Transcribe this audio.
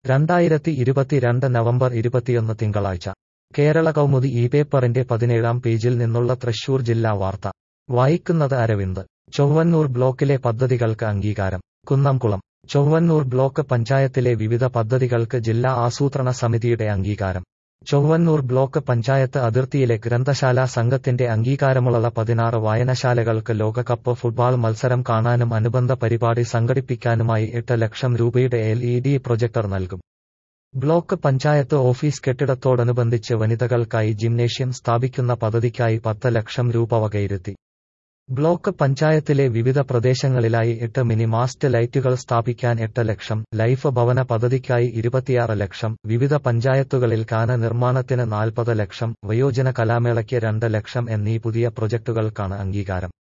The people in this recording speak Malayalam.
രണ്ടായിരത്തി ഇരുപത്തിരണ്ട് നവംബർ ഇരുപത്തിയൊന്ന് തിങ്കളാഴ്ച കേരള കൗമുദി ഈ പേപ്പറിന്റെ പതിനേഴാം പേജിൽ നിന്നുള്ള തൃശൂർ ജില്ലാ വാർത്ത വായിക്കുന്നത് അരവിന്ദ് ചൊവ്വന്നൂർ ബ്ലോക്കിലെ പദ്ധതികൾക്ക് അംഗീകാരം കുന്നംകുളം ചൊവ്വന്നൂർ ബ്ലോക്ക് പഞ്ചായത്തിലെ വിവിധ പദ്ധതികൾക്ക് ജില്ലാ ആസൂത്രണ സമിതിയുടെ അംഗീകാരം ചൊവ്വന്നൂർ ബ്ലോക്ക് പഞ്ചായത്ത് അതിർത്തിയിലെ ഗ്രന്ഥശാല സംഘത്തിന്റെ അംഗീകാരമുള്ള പതിനാറ് വായനശാലകൾക്ക് ലോകകപ്പ് ഫുട്ബോൾ മത്സരം കാണാനും അനുബന്ധ പരിപാടി സംഘടിപ്പിക്കാനുമായി എട്ട് ലക്ഷം രൂപയുടെ എൽ ഇ ഡി പ്രൊജക്ടർ നൽകും ബ്ലോക്ക് പഞ്ചായത്ത് ഓഫീസ് കെട്ടിടത്തോടനുബന്ധിച്ച് വനിതകൾക്കായി ജിംനേഷ്യം സ്ഥാപിക്കുന്ന പദ്ധതിക്കായി പത്ത് ലക്ഷം രൂപ വകയിരുത്തി ബ്ലോക്ക് പഞ്ചായത്തിലെ വിവിധ പ്രദേശങ്ങളിലായി എട്ട് മിനി മാസ്റ്റ് ലൈറ്റുകൾ സ്ഥാപിക്കാൻ എട്ട് ലക്ഷം ലൈഫ് ഭവന പദ്ധതിക്കായി ഇരുപത്തിയാറ് ലക്ഷം വിവിധ പഞ്ചായത്തുകളിൽ കാന നിർമ്മാണത്തിന് നാൽപ്പത് ലക്ഷം വയോജന കലാമേളയ്ക്ക് രണ്ട് ലക്ഷം എന്നീ പുതിയ പ്രൊജക്ടുകൾക്കാണ് അംഗീകാരം